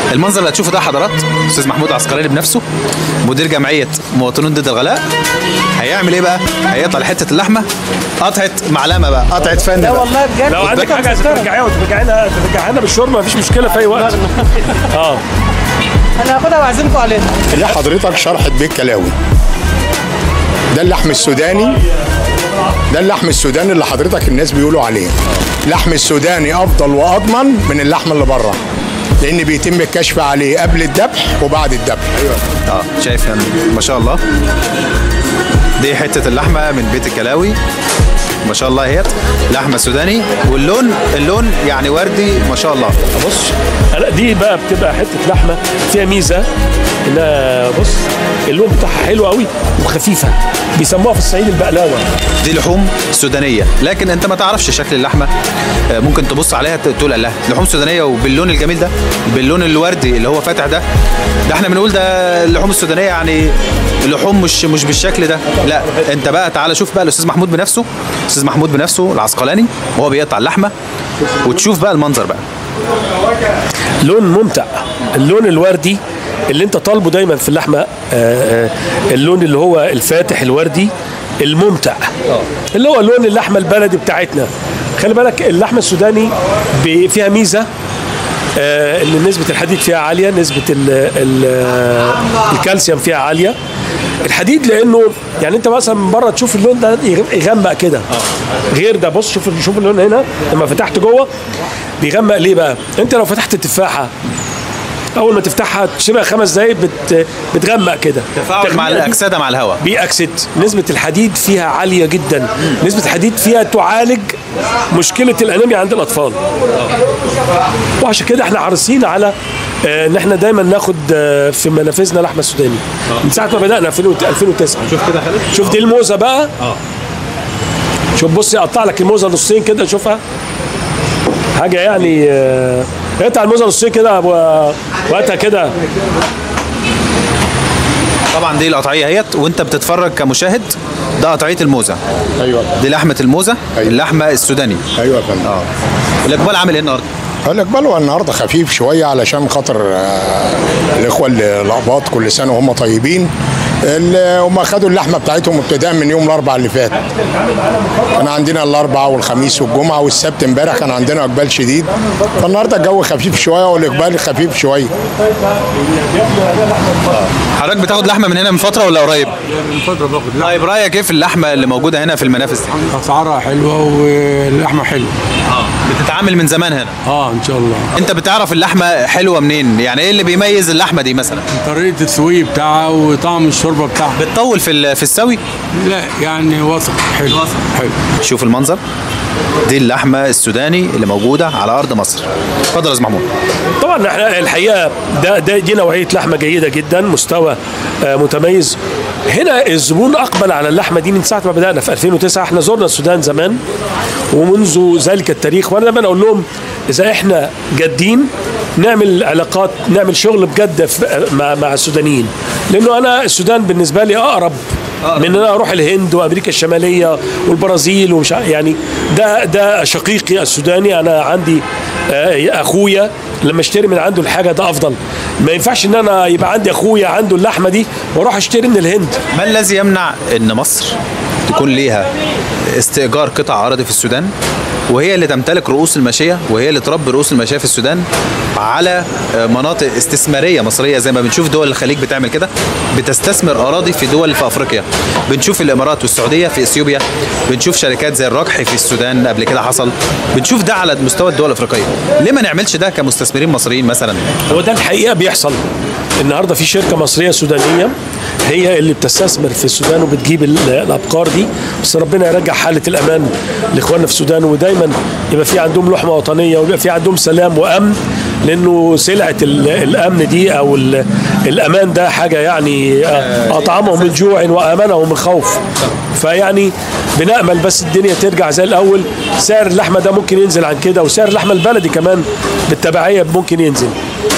المنظر اللي هتشوفه ده حضرات استاذ محمود عسكراني بنفسه مدير جمعيه مواطنون ضد الغلاء هيعمل ايه بقى؟ هيقطع حته اللحمه قطعه معلمه بقى قطعه فن لا بقى. والله بجد لو عندك بجد حاجه عايز مسكرة. ترجعيها وترجعينا ترجعينا بالشوربه مفيش مشكله في اي وقت اه انا هاخدها واعزمكم عليها اللي حضرتك شرحت بيه الكلاوي ده اللحم السوداني ده اللحم السوداني اللي حضرتك الناس بيقولوا عليه اللحم السوداني افضل واضمن من اللحم اللي بره لان بيتم الكشف عليه قبل الذبح وبعد الذبح اه شايف يعني ما شاء الله دي حته اللحمه من بيت الكلاوي ما شاء الله اهيت لحمه سوداني واللون اللون يعني وردي ما شاء الله بص هلا دي بقى بتبقى حته لحمه فيها ميزه انها بص اللون بتاعها حلو قوي وخفيفه بيسموها في الصعيد البقلاوه دي لحوم سودانيه لكن انت ما تعرفش شكل اللحمه آه، ممكن تبص عليها ت- تقول الله لحوم سودانيه وباللون الجميل ده باللون الوردي اللي هو فاتح ده ده احنا بنقول ده اللحوم السودانيه يعني اللحوم مش مش بالشكل ده لا انت بقى تعالى شوف بقى الاستاذ محمود بنفسه الاستاذ محمود بنفسه العسقلاني وهو بيقطع اللحمه وتشوف بقى المنظر بقى لون ممتع اللون الوردي اللي انت طالبه دايما في اللحمه آه، آه، اللون اللي هو الفاتح الوردي الممتع اللي هو لون اللحمه البلدي بتاعتنا خلي بالك اللحمه السوداني بي- فيها ميزه آه، ان نسبه الحديد فيها عاليه نسبه ال ال الكالسيوم فيها عاليه الحديد لانه يعني انت مثلا من بره تشوف اللون ده يغمق كده غير ده بص شوف شوف اللون هنا لما فتحت جوه بيغمق ليه بقى انت لو فتحت التفاحه اول ما تفتحها تسيبها خمس دقايق بت تبغمق كده تفاعل مع تغميقة دي الاكسده مع الهواء بيأكسد نسبة الحديد فيها عالية جدا نسبة الحديد فيها تعالج مشكلة الأنيميا عند الأطفال وعشان كده احنا حريصين على آه، ان احنا دايما ناخد آه، في منافذنا لحمة سوداني من ساعة ما بدأنا 2009 شوف كده حلو شوف دي الموزة بقى شوف بص اقطع لك الموزة نصين كده شوفها حاجة يعني آه، اقطع الموزة نصين كده و- وقتها كده طبعا دي القطعيه اهيت وانت بتتفرج كمشاهد ده قطعيه الموزه ايوه دي لحمه الموزه أيوة. اللحمه السوداني ايوه يا فندم اه الاقبال عامل ايه النهارده اقول لك بلوى النهارده خفيف شويه علشان خاطر آه، الاخوه الاقباط كل سنه وهم طيبين ال- هم خدوا اللحمه بتاعتهم ابتداء من يوم الاربعاء اللي فات كان عندنا الاربعاء والخميس والجمعه والسبت امبارح كان عندنا اقبال شديد فالنهارده الجو خفيف شويه والاقبال خفيف شويه حضرتك بتاخد لحمه من هنا من فتره ولا قريب من فترة باخد لا طيب رايك ايه في اللحمه اللي موجوده هنا في المنافس دي اسعارها حلوة واللحمة حلوة اه بتتعامل من زمان هنا اه ان شاء الله انت بتعرف اللحمه حلوه منين يعني ايه اللي بيميز اللحمه دي مثلا طريقة السوي بتاعها وطعم الشوربة بتاعها بتطول في ال- في السوي لا يعني وسط حلو حلو شوف المنظر دي اللحمه السوداني اللي موجوده على ارض مصر اتفضل يا استاذ محمود طبعا احنا الحقيقه ده, ده دي نوعيه لحمه جيده جدا مستوى آه، متميز هنا الزبون اقبل على اللحمه دي من ساعه ما بدانا في 2009 احنا زرنا السودان زمان ومنذ ذلك التاريخ وانا دايما اقول لهم اذا احنا جادين نعمل علاقات نعمل شغل بجد في- مع مع السودانيين لانه انا السودان بالنسبه لي اقرب من ان انا اروح الهند وامريكا الشماليه والبرازيل ومش ع- يعني ده ده شقيقي السوداني انا عندي آه، اخويا لما اشتري من عنده الحاجه ده افضل ما ينفعش ان انا يبقى عندي اخويا عنده اللحمه دي واروح اشتري من الهند ما الذي يمنع ان مصر تكون ليها استئجار قطع اراضي في السودان وهي اللي تمتلك رؤوس الماشيه وهي اللي تربي رؤوس الماشيه في السودان على آه، مناطق استثماريه مصريه زي ما بنشوف دول الخليج بتعمل كده بتستثمر اراضي في دول في افريقيا بنشوف الامارات والسعوديه في اثيوبيا بنشوف شركات زي الرجح في السودان قبل كده حصل بنشوف ده على مستوى الدول الافريقيه ليه ما نعملش ده كمستثمرين مصريين مثلا هو ده الحقيقه بيحصل النهارده في شركه مصريه سودانيه هي اللي بتستثمر في السودان وبتجيب ال- الابقار دي بس ربنا يرجع حاله الامان لاخواننا في السودان ودايما يبقى في عندهم لحمه وطنيه ويبقى في عندهم سلام وامن لانه سلعه ال- الامن دي او ال- الامان ده حاجه يعني آه، اطعمهم من جوع وامنهم من خوف فيعني بنامل بس الدنيا ترجع زي الاول سعر اللحمه ده ممكن ينزل عن كده وسعر اللحمه البلدي كمان بالتبعيه ممكن ينزل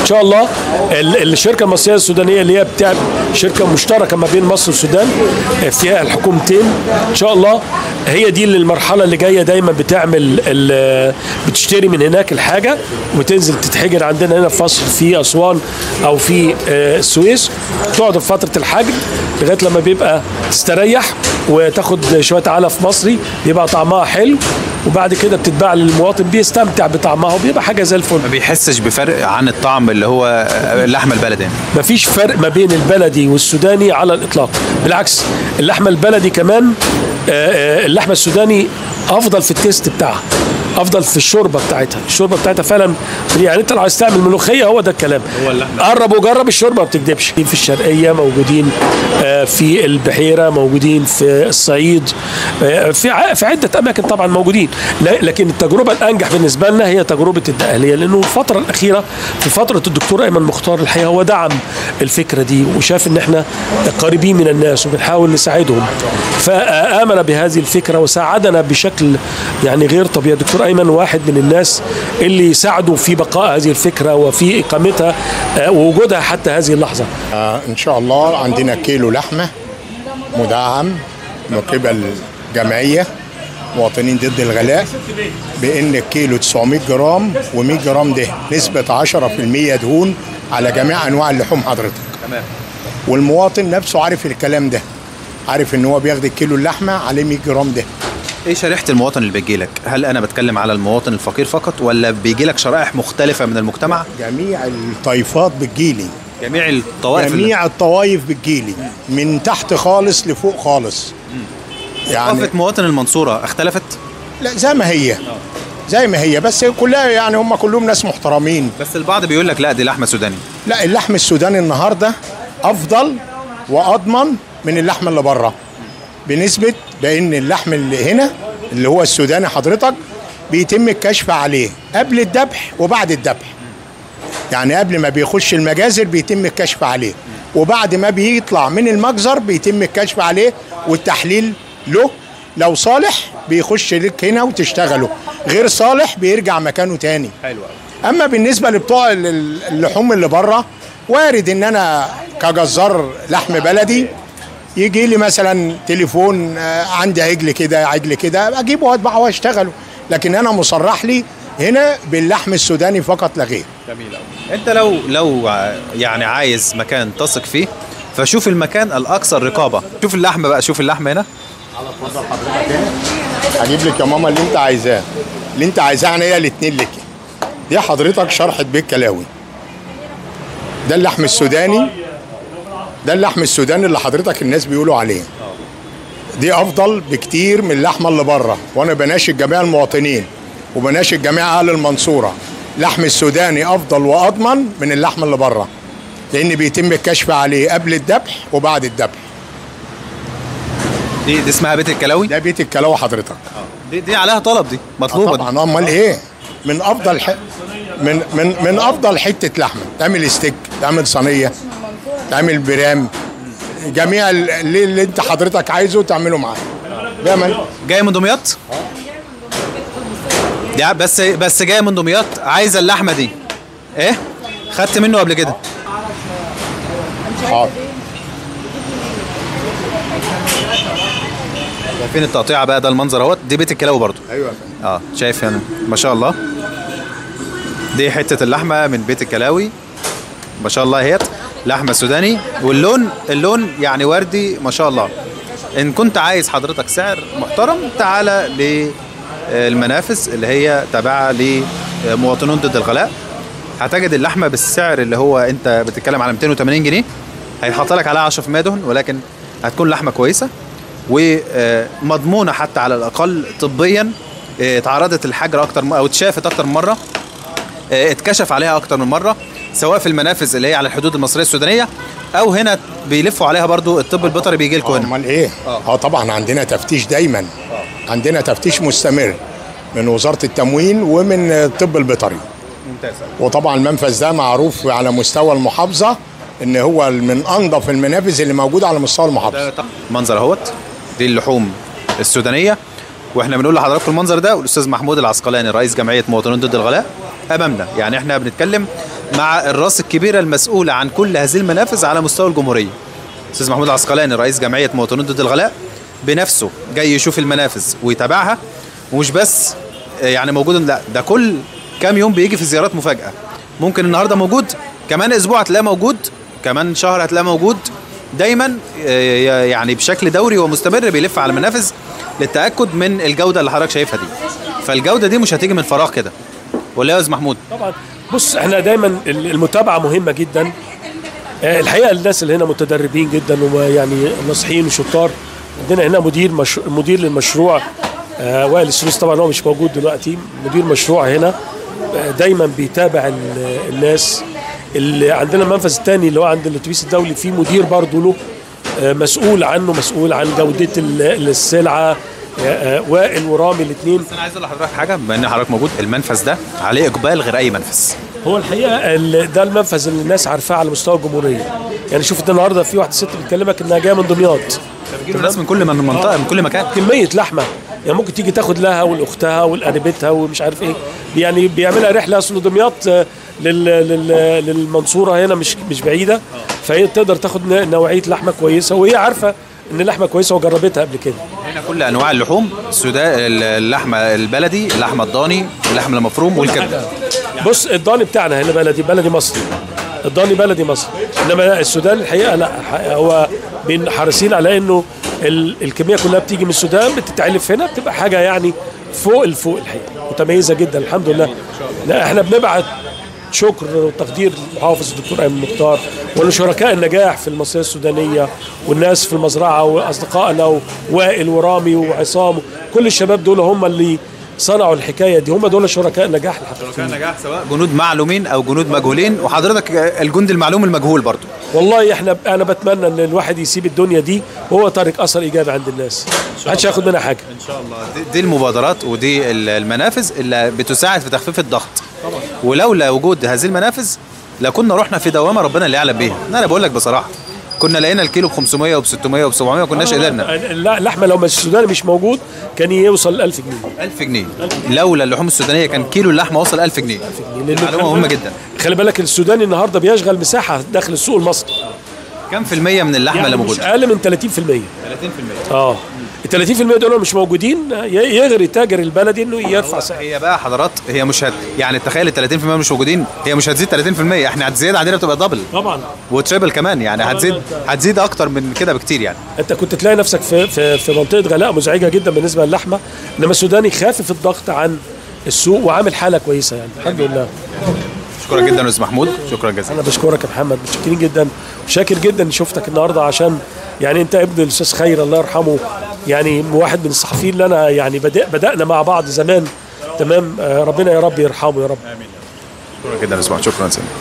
ان شاء الله ال- الشركه المصريه السودانيه اللي هي بتاع شركه مشتركه ما بين مصر والسودان آه، فيها الحكومتين ان شاء الله هي دي اللي المرحله اللي جايه دايما بتعمل ال- بتشتري من هناك الحاجه وتنزل تتحجر عندنا هنا في مصر في اسوان او في آه، السويس تقعد في فتره الحجر لغايه لما بيبقى تستريح وتاخد شويه علف مصري بيبقى طعمها حلو وبعد كده بتتباع للمواطن بيستمتع بطعمها وبيبقى حاجه زي الفل ما بيحسش بفرق عن الطعم اللي هو اللحمه البلدي مفيش فرق ما بين البلدي والسوداني على الاطلاق بالعكس اللحمه البلدي كمان آه، آه، اللحمه السوداني افضل في التيست بتاعها افضل في الشوربه بتاعتها الشوربه بتاعتها فعلا يعني انت لو عايز تعمل ملوخيه هو ده الكلام قرب وجرب الشوربه ما بتكدبش في الشرقيه موجودين آه، في البحيره موجودين في الصعيد آه، في ع- في عده اماكن طبعا موجودين لا- لكن التجربه الانجح بالنسبه لنا هي تجربه الدقهليه لانه الفتره الاخيره في فتره الدكتور ايمن مختار الحقيقه هو دعم الفكره دي وشاف ان احنا قريبين من الناس وبنحاول نساعدهم فامن بهذه الفكره وساعدنا بشكل يعني غير طبيعي الدكتور ايمن واحد من الناس اللي ساعدوا في بقاء هذه الفكره وفي اقامتها آه، ووجودها حتى هذه اللحظه آه ان شاء الله عندنا كيلو لحمه مدعم من قبل جمعيه مواطنين ضد الغلاء بان الكيلو 900 جرام و100 جرام ده نسبه 10% دهون على جميع انواع اللحوم حضرتك تمام والمواطن نفسه عارف الكلام ده عارف ان هو بياخد الكيلو اللحمه عليه 100 جرام ده ايه شريحه المواطن اللي بتجي لك هل انا بتكلم على المواطن الفقير فقط ولا بيجي لك شرائح مختلفه من المجتمع جميع الطائفات بتجيلي جميع الطوائف اللي- جميع الطوائف بتجيلي من تحت خالص لفوق خالص يعني ثقافه مواطن المنصوره اختلفت لا زي ما هي زي ما هي بس كلها يعني هم كلهم ناس محترمين بس البعض بيقول لك لا دي لحمه سوداني لا اللحم السوداني النهارده افضل واضمن من اللحم اللي بره بنسبه بان اللحم اللي هنا اللي هو السوداني حضرتك بيتم الكشف عليه قبل الذبح وبعد الذبح يعني قبل ما بيخش المجازر بيتم الكشف عليه وبعد ما بيطلع من المجزر بيتم الكشف عليه والتحليل له لو صالح بيخش لك هنا وتشتغله غير صالح بيرجع مكانه تاني حلو اما بالنسبه لبتوع ال- ال- اللحوم اللي بره وارد ان انا كجزار لحم بلدي يجي لي مثلا تليفون آه، عندي عجل كده عجل كده اجيبه واتبعه واشتغله لكن انا مصرح لي هنا باللحم السوداني فقط لا غير جميل قوي انت لو لو ع- يعني عايز مكان تثق فيه فشوف المكان الاكثر رقابه شوف اللحمه بقى شوف اللحمه هنا هجيب لك يا ماما اللي انت عايزاه اللي انت عايزاه يعني هي الاتنين لك دي حضرتك شرحة بيت كلاوي ده اللحم السوداني ده اللحم السوداني اللي حضرتك الناس بيقولوا عليه دي افضل بكتير من اللحمه اللي بره وانا بناشد جميع المواطنين وبناشد جميع اهل المنصوره لحم السوداني افضل واضمن من اللحم اللي بره لان بيتم الكشف عليه قبل الذبح وبعد الذبح دي, دي اسمها بيت الكلاوي ده بيت الكلاوي حضرتك دي, دي عليها طلب دي مطلوبه دي. طبعا امال ايه من افضل ح... من من من افضل حته لحمه تعمل ستيك تعمل صينيه تعمل برام جميع ال- اللي, اللي انت حضرتك عايزه تعمله معاه بيعمل جايه من دمياط دي بس بس جايه من دمياط عايزه اللحمه دي ايه خدت منه قبل كده حاضر شايفين التقطيعه بقى ده المنظر اهوت دي بيت الكلاوي برضو ايوه يا فندم اه شايف هنا ما شاء الله دي حته اللحمه من بيت الكلاوي ما شاء الله اهيت لحمه سوداني واللون اللون يعني وردي ما شاء الله ان كنت عايز حضرتك سعر محترم تعالى للمنافس اللي هي تابعه لمواطنون ضد الغلاء هتجد اللحمه بالسعر اللي هو انت بتتكلم على 280 جنيه هيتحط لك عليها 10% دهن ولكن هتكون لحمه كويسه ومضمونه حتى على الاقل طبيا آه، اتعرضت الحجر اكتر م- او اتشافت اكتر من مره آه، اتكشف عليها اكتر من مره سواء في المنافذ اللي هي على الحدود المصريه السودانيه او هنا بيلفوا عليها برضو الطب البيطري بيجي لكم هنا امال ايه اه طبعا عندنا تفتيش دايما عندنا تفتيش مستمر من وزاره التموين ومن الطب البيطري ممتاز وطبعا المنفذ ده معروف على مستوى المحافظه ان هو من انظف المنافذ اللي موجوده على مستوى المحافظه منظر اهوت دي اللحوم السودانيه واحنا بنقول لحضراتكم المنظر ده والاستاذ محمود العسقلاني رئيس جمعيه مواطنون ضد الغلاء امامنا يعني احنا بنتكلم مع الراس الكبيره المسؤوله عن كل هذه المنافذ على مستوى الجمهوريه استاذ محمود العسقلاني رئيس جمعيه مواطنين ضد الغلاء بنفسه جاي يشوف المنافذ ويتابعها ومش بس آه، يعني موجود لا ده كل كام يوم بيجي في زيارات مفاجاه ممكن النهارده موجود كمان اسبوع هتلاقيه موجود كمان شهر هتلاقيه موجود دايما آه، يعني بشكل دوري ومستمر بيلف على المنافذ للتاكد من الجوده اللي حضرتك شايفها دي فالجوده دي مش هتيجي من فراغ كده ولا يا استاذ محمود طبعا بص احنا دايما ال- المتابعه مهمه جدا آه، الحقيقه الناس اللي هنا متدربين جدا ويعني ناصحين وشطار عندنا هنا مدير مش... مدير للمشروع آه، وائل السلوس طبعا هو مش موجود دلوقتي مدير مشروع هنا آه، دايما بيتابع ال- الناس اللي عندنا المنفذ الثاني اللي هو عند الاتوبيس الدولي في مدير برضه له آه، مسؤول عنه مسؤول عن جوده ال- السلعه آه، آه، وائل ورامي الاثنين انا عايز اقول لحضرتك حاجه بما ان حضرتك موجود المنفذ ده عليه اقبال غير اي منفذ هو الحقيقه ال- ده المنفذ اللي الناس عارفاه على مستوى الجمهوريه يعني شوف انت النهارده في واحده ست بتكلمك انها جايه من دمياط الناس من كل من منطقه من كل مكان كميه لحمه يعني ممكن تيجي تاخد لها ولاختها ولقريبتها ومش عارف ايه يعني بيعملها رحله اصل دمياط آه، لل لل للمنصوره هنا مش مش بعيده فهي تقدر تاخد ن- نوعيه لحمه كويسه وهي عارفه ان اللحمه كويسه وجربتها قبل كده هنا كل انواع اللحوم السوداء اللحمه البلدي اللحمه الضاني اللحم المفروم والكبده بص الضاني بتاعنا هنا بلدي بلدي مصري الضاني بلدي مصري انما السودان الحقيقه لا ح- هو بين حريصين على انه ال- الكميه كلها بتيجي من السودان بتتعلف هنا بتبقى حاجه يعني فوق الفوق الحقيقه متميزه جدا الحمد لله لا احنا بنبعت شكر وتقدير للمحافظ الدكتور ايمن مختار ولشركاء النجاح في المصريه السودانيه والناس في المزرعه واصدقائنا ووائل ورامي وعصام كل الشباب دول هم اللي صنعوا الحكايه دي هم دول شركاء النجاح الحقيقيين نجاح سواء جنود معلومين او جنود مجهولين وحضرتك الجندي المعلوم المجهول برضو والله احنا انا بتمنى ان الواحد يسيب الدنيا دي وهو تارك اثر ايجابي عند الناس ما حدش ياخد منها حاجه ان شاء الله دي, دي المبادرات ودي ال- المنافذ اللي بتساعد في تخفيف الضغط ولولا وجود هذه المنافذ لكنا رحنا في دوامه ربنا اللي يعلم بيها انا بقول لك بصراحه كنا لقينا الكيلو ب 500 وب 600 وب 700 ما كناش قدرنا لا اللحمه لو مش السوداني مش موجود كان يوصل ل 1000 جنيه 1000 جنيه لولا اللحوم السودانيه كان كيلو اللحمه وصل 1000 جنيه لأن معلومه خلي مهمه بالك- جدا خلي بالك السوداني النهارده بيشغل مساحه داخل السوق المصري كم في المية من اللحمه يعني اللي مش موجوده اقل من 30% اه ال 30% دول مش موجودين ي- يغري تاجر البلدي انه يرفع سعر هي بقى حضرات هي مش هت يعني تخيل ال 30% مش موجودين هي مش هتزيد 30% احنا هتزيد عندنا بتبقى دبل طبعا وتريبل كمان يعني هتزيد هتزيد اكتر من كده بكتير يعني انت كنت تلاقي نفسك في في في منطقه غلاء مزعجه جدا بالنسبه للحمه انما السوداني خافف الضغط عن السوق وعامل حاله كويسه يعني الحمد لله شكرا جدا يا استاذ محمود شكرا جزيلا انا بشكرك يا محمد متشكرين جدا وشاكر جدا ان شفتك النهارده عشان يعني انت ابن الاستاذ خير الله يرحمه يعني واحد من الصحفيين اللي انا يعني بدأ بدانا مع بعض زمان تمام آه، ربنا يا رب يرحمه يا رب شكرا جدا يا استاذ محمود شكرا سيدي